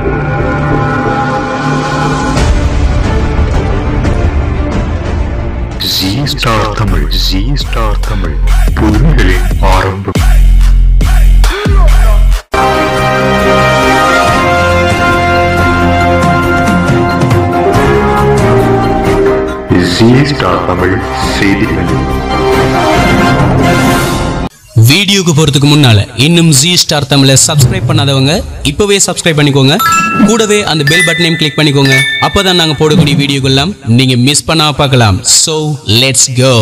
G star Tamil Zee star Tamil புதுமைகளின் ஆரம்பம் Zee star Tamil செய்திகள் வீடியோக்கு போறதுக்கு முன்னால இன்னும் ஜி ஸ்டார் தமிழை சப்ஸ்கிரைப் பண்ணாதவங்க இப்பவே சப்ஸ்கிரைப் பண்ணிக்கோங்க கூடவே அந்த பெல் பட்டனையும் கிளிக் பண்ணிக்கோங்க அப்பதான் நாங்க போடக்கூடிய வீடியோக்கெல்லாம் நீங்க மிஸ் பண்ணாம பார்க்கலாம் சோ லெட்ஸ் கோ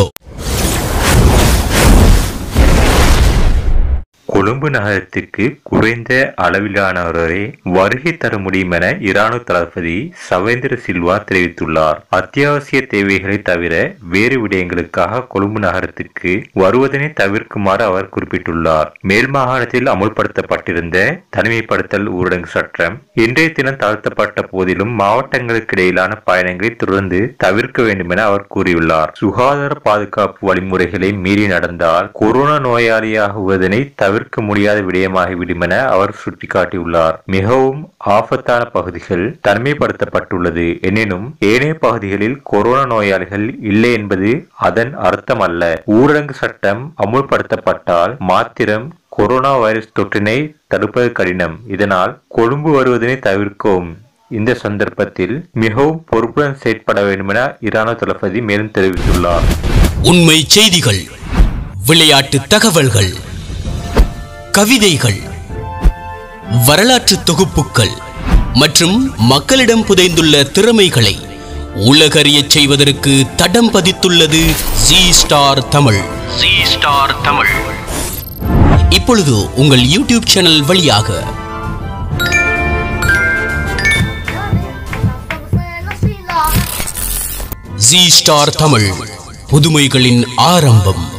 கொழும்பு நகரத்திற்கு குறைந்த அளவிலானவரே வருகை தர முடியும் என இராணுவ தளபதி சவேந்திர சில்வா தெரிவித்துள்ளார் அத்தியாவசிய தேவைகளை தவிர வேறு விடயங்களுக்காக கொழும்பு நகரத்திற்கு வருவதனை தவிர்க்குமாறு அவர் குறிப்பிட்டுள்ளார் மேல் மாகாணத்தில் அமுல்படுத்தப்பட்டிருந்த தனிமைப்படுத்தல் ஊரடங்கு சட்டம் இன்றைய தினம் தளர்த்தப்பட்ட போதிலும் மாவட்டங்களுக்கு இடையிலான பயணங்களை தொடர்ந்து தவிர்க்க வேண்டும் என அவர் கூறியுள்ளார் சுகாதார பாதுகாப்பு வழிமுறைகளை மீறி நடந்தால் கொரோனா நோயாளியாகுவதனை தவிர்க்க முடியாத விடயமாகிவிடும் என அவர் சுட்டிக்காட்டியுள்ளார் மிகவும் ஆபத்தான பகுதிகள் தனிமைப்படுத்தப்பட்டுள்ளது எனினும் ஏனைய பகுதிகளில் கொரோனா நோயாளிகள் இல்லை என்பது அதன் அர்த்தம் அல்ல ஊரடங்கு சட்டம் அமுல்படுத்தப்பட்டால் மாத்திரம் கொரோனா வைரஸ் தொற்றினை தடுப்பது கடினம் இதனால் கொழும்பு வருவதனை தவிர்க்கவும் இந்த சந்தர்ப்பத்தில் மிகவும் பொறுப்புடன் செயற்பட வேண்டும் என இராணுவ தளபதி மேலும் தெரிவித்துள்ளார் உண்மை செய்திகள் விளையாட்டு தகவல்கள் கவிதைகள் வரலாற்று தொகுப்புகள் மற்றும் மக்களிடம் புதைந்துள்ள திறமைகளை உலகறியச் செய்வதற்கு தடம் பதித்துள்ளது ஜி ஸ்டார் தமிழ் ஜி ஸ்டார் தமிழ் இப்பொழுது உங்கள் யூடியூப் சேனல் வழியாக ஜி ஸ்டார் தமிழ் புதுமைகளின் ஆரம்பம்